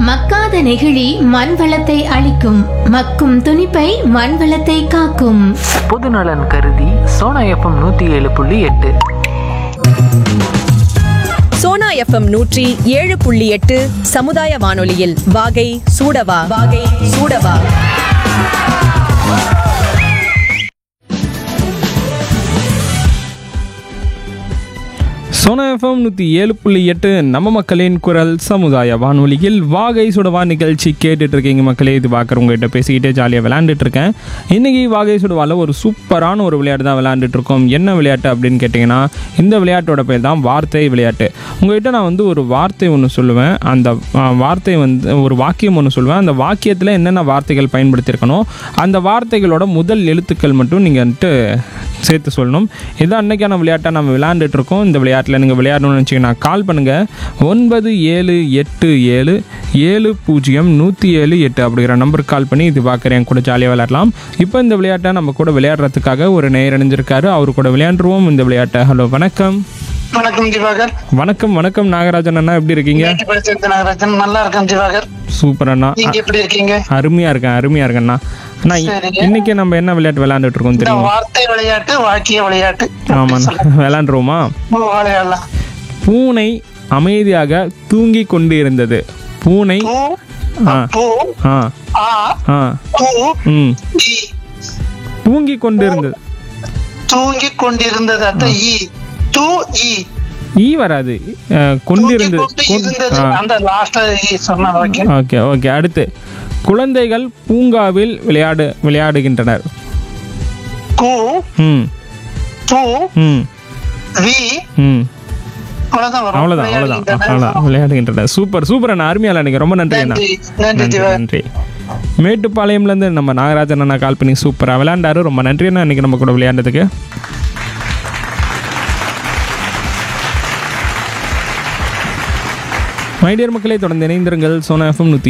மக்காத நெகிழி மண் வளத்தை அழிக்கும் மக்கும் துணிப்பை மண் வளத்தை காக்கும் பொதுநலன் கருதி சோனா எஃப்எம் நூற்றி ஏழு புள்ளி எட்டு சோனா எஃப்எம் நூற்றி ஏழு புள்ளி எட்டு சமுதாய வானொலியில் வாகை சூடவா வாகை சூடவா சோனா எஃப்எம் நூற்றி ஏழு புள்ளி எட்டு நம்ம மக்களின் குரல் சமுதாய வானொலியில் வாகை சுடவா நிகழ்ச்சி கேட்டுட்டு இருக்கீங்க மக்களே இது பார்க்குறவங்ககிட்ட பேசிக்கிட்டே ஜாலியாக விளையாண்டுட்டு இருக்கேன் இன்றைக்கி வாகை சுடவாவில் ஒரு சூப்பரான ஒரு விளையாட்டு தான் விளையாண்டுட்டு இருக்கோம் என்ன விளையாட்டு அப்படின்னு கேட்டிங்கன்னா இந்த விளையாட்டோட பேர் தான் வார்த்தை விளையாட்டு உங்கள்கிட்ட நான் வந்து ஒரு வார்த்தை ஒன்று சொல்லுவேன் அந்த ஆ, வார்த்தை வந்து ஒரு வாக்கியம் ஒன்று சொல்லுவேன் அந்த வாக்கியத்தில் என்னென்ன வார்த்தைகள் பயன்படுத்தியிருக்கணும் அந்த வார்த்தைகளோட முதல் எழுத்துக்கள் மட்டும் நீங்கள் வந்துட்டு சேர்த்து சொல்லணும் இதான் அன்னைக்கான விளையாட்டை நம்ம விளையாண்டுட்டு இருக்கோம் இந்த விளையாட்டில் நீங்கள் விளையாடணும்னு நினச்சிங்கன்னா கால் பண்ணுங்கள் ஒன்பது ஏழு எட்டு ஏழு ஏழு பூஜ்ஜியம் நூற்றி ஏழு எட்டு அப்படிங்கிற நம்பருக்கு கால் பண்ணி இது பார்க்குறேன் என் கூட ஜாலியாக விளையாடலாம் இப்போ இந்த விளையாட்டை நம்ம கூட விளையாடுறதுக்காக ஒரு நேர் இணைஞ்சிருக்காரு அவர் கூட விளையாண்டுருவோம் இந்த விளையாட்டை ஹலோ வணக்கம் வணக்கம் திவாகர் வணக்கம் வணக்கம் நாகராஜன் அண்ணா எப்படி இருக்கீங்க இன்னைக்கு படிச்சிருந்த நாகராஜன் நல்லா இருக்கேன் திவாகர் சூப்பர் அண்ணா நீங்க எப்படி இருக்கீங்க அருமையாக இருக்கேன் அருமையாக இருக்கேண்ணா அண்ணா சரிங்க. இன்னைக்கு நம்ம என்ன விளையாட்டு விளையாண்டுட்டு இருக்கோம் இந்த தெரியுமா வார்த்தை விளையாட்டு வாக்கிய விளையாட்டு ஆமாண்ணா விளையாண்டுருவோமா ஓ, விளையாடலாம் பூனை அமைதியாக தூங்கி கொண்டு இருந்தது பூனை பூ ஆ பூ ஆ ஆ ஆ பூ ம் ஈ தூங்கி கொண்டு இருந்தது தூங்கி கொண்டிருந்தது அத்த ஈ தூ ஈ ஈ வராது அஹ், கொண்டு தூங்கி இருந்தது கொண்டு இருந்தது ஆ அந்த லாஸ்ட் ஈ சொன்ன வாக்கியம் ஓகே ஓகே அடுத்து குழந்தைகள் பூங்காவில் விளையாடு விளையாடுகின்றனர் கு ம் பூ ம் வி ம் அவ்வளவுதான் வரும் அவ்வளோதான் அவ்வளோதான் விளையாடுகின்றன. அவ்வளோதான் விளையாடுகின்றனர் சூப்பர் சூப்பர் அண்ணா அருமையாக அன்றைக்கி ரொம்ப நன்றி அண்ணா நன்றி நன்றி நன்றி திவாகர் நன்றி மேட்டுப்பாளையம்லேருந்து நம்ம நாகராஜன் அண்ணா கால் பண்ணி சூப்பராக விளையாண்டாரு ரொம்ப நன்றி அண்ணா இன்றைக்கி நம்ம கூட விளையாண்டதுக்கு மைடியர் மக்களை தொடர்ந்து இணைந்திருங்கள் சோனா எஃப்எம் நூற்றி